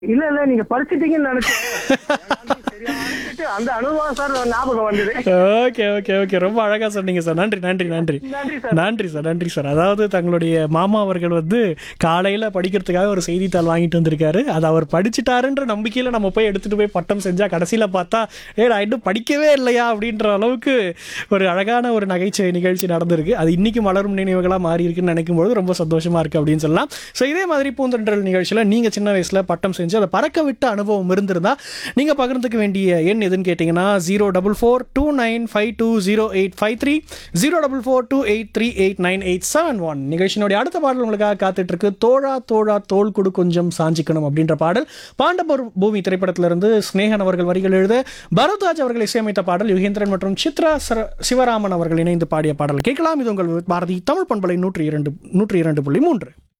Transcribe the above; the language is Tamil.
இல்ல இல்ல நீங்க படிச்சிட்டீங்கன்னு நினைச்சேன் சரியா அனுப்பிட்டு அந்த அனுபவம் சார் ஞாபகம் வந்தது ஓகே ஓகே ஓகே ரொம்ப அழகா சொன்னீங்க சார் நன்றி நன்றி நன்றி நன்றி சார் நன்றி சார் நன்றி சார் அதாவது தங்களுடைய மாமா அவர்கள் வந்து காலையில படிக்கிறதுக்காக ஒரு செய்தித்தாள் வாங்கிட்டு வந்திருக்காரு அது அவர் படிச்சுட்டாருன்ற நம்பிக்கையில நம்ம போய் எடுத்துட்டு போய் பட்டம் செஞ்சா கடைசியில பார்த்தா ஏ நான் இன்னும் படிக்கவே இல்லையா அப்படின்ற அளவுக்கு ஒரு அழகான ஒரு நகைச்சுவை நிகழ்ச்சி நடந்திருக்கு அது இன்னைக்கு மலரும் நினைவுகளா மாறி இருக்குன்னு நினைக்கும் பொழுது ரொம்ப சந்தோஷமா இருக்கு அப்படின்னு சொல்லலாம் ஸோ இதே மாதிரி பூந்தொன்றல் நிகழ்ச்சியில நீங்க சின்ன வயசுல பட்டம் செஞ்சு அதை பறக்க விட்ட அனுபவம் இருந்திருந்தா நீங்க பகிர்ந்துக்க வேண்டிய எண் எதுன்னு கேட்டீங்கன்னா zero double four two nine five two zero eight five three zero double four two eight three eight nine eight seven one நிகழ்ச்சியினுடைய அடுத்த பாடல் உங்களுக்காக காத்துட்டு இருக்கு தோழா தோழா தோல் கொடு கொஞ்சம் சாஞ்சிக்கணும் அப்படின்ற பாடல் பாண்டவர் பூமி திரைப்படத்திலிருந்து ஸ்னேகன் அவர்கள் வரிகள் எழுத பரத்வாஜ் அவர்கள் இசையமைத்த பாடல் யுகேந்திரன் மற்றும் சித்ரா சர- சிவராமன் அவர்கள் இணைந்து பாடிய பாடல் கேட்கலாம் இது உங்கள் பாரதி தமிழ் பண்பலை நூற்றி இரண்டு நூற்றி இரண்டு புள்ளி மூன்று